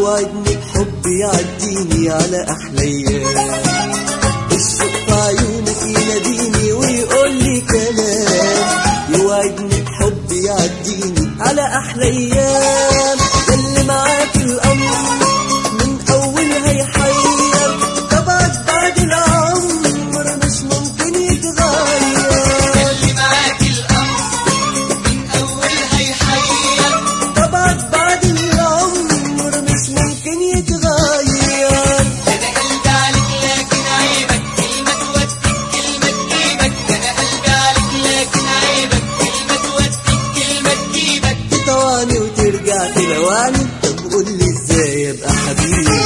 يوعدني بحب يعديني على أحلى أيام الشوق في عيونك يناديني ويقول لي كلام يوعدني بحب يعديني على أحلى أيام اللي معاك الأمر من أولها يحير طبعك بعد العمر مش ممكن يتغير اللي معاك الأمر من أولها يحير طبعك بعد العمر مش ممكن يتغير أنا قلبي عليك لكن عيبك كلمة توديك كلمة تجيبك أنا قلبي عليك لكن عيبك كلمة توديك كلمة تجيبك تطوعني وترجع تلوعني طب قول لي ازاي ابقى حبيبك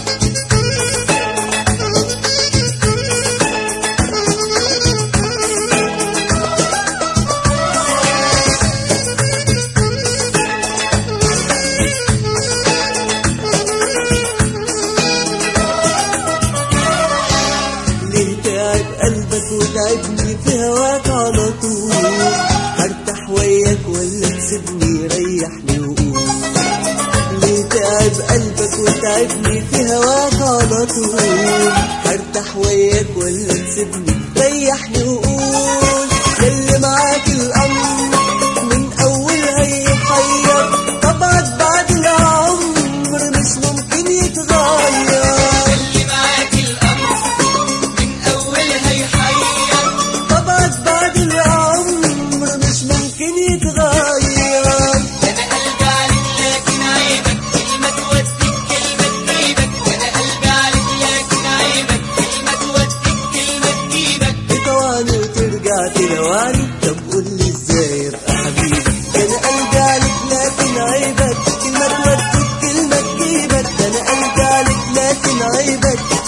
ليه تعب قلبك وتعبني في هواك على طول هرتاح وياك ولا تسيبني ريحني وقول ليه تعب قلبك وتعبني في هواك على طول هرتاح وياك ولا تسيبني ريحني وقول ياللي معاك الامر من اولها يحير طبعك بعد العمر مش ممكن يتغير اللي معاك الأمر من أولها يحير طبعك بعد العمر مش ممكن يتغير أنا قلبي عليك لكن عيبك كلمة توديك كلمة تجيبك أنا قلبي عليك لكن عيبك كلمة توديك كلمة تجيبك تطوعني وترجع تلوعني طب قول لي ازاي ابقى حبيبك انا قلبي عليك لكن عيبك كلمة توديك كلمة تجيبك انا قلبي عليك لكن عيبك